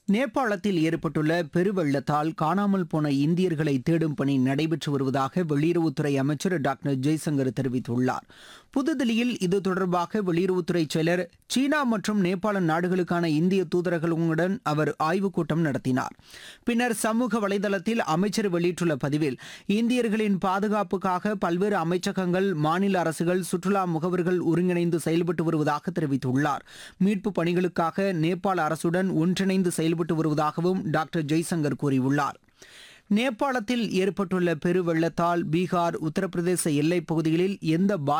நேபாளத்தில் ஏற்பட்டுள்ள பெருவெள்ளத்தால் காணாமல் போன இந்தியர்களை தேடும் பணி நடைபெற்று வருவதாக வெளியுறவுத்துறை அமைச்சர் டாக்டர் ஜெய்சங்கர் தெரிவித்துள்ளார் புதுதில்லியில் இது தொடர்பாக வெளியுறவுத்துறை செயலர் சீனா மற்றும் நேபாள நாடுகளுக்கான இந்திய தூதரகங்களுடன் அவர் ஆய்வுக் கூட்டம் நடத்தினார் பின்னர் சமூக வலைதளத்தில் அமைச்சர் வெளியிட்டுள்ள பதிவில் இந்தியர்களின் பாதுகாப்புக்காக பல்வேறு அமைச்சகங்கள் மாநில அரசுகள் சுற்றுலா முகவர்கள் ஒருங்கிணைந்து செயல்பட்டு வருவதாக தெரிவித்துள்ளார் மீட்பு பணிகளுக்காக நேபாள அரசுடன் ஒன்றிணைந்து செயல்பட்டு வருவதாகவும் டாக்டர் ஜெய்சங்கர் கூறியுள்ளார் நேபாளத்தில் ஏற்பட்டுள்ள பெருவெள்ளத்தால் பீகார் உத்தரப்பிரதேச எல்லைப் பகுதிகளில் எந்த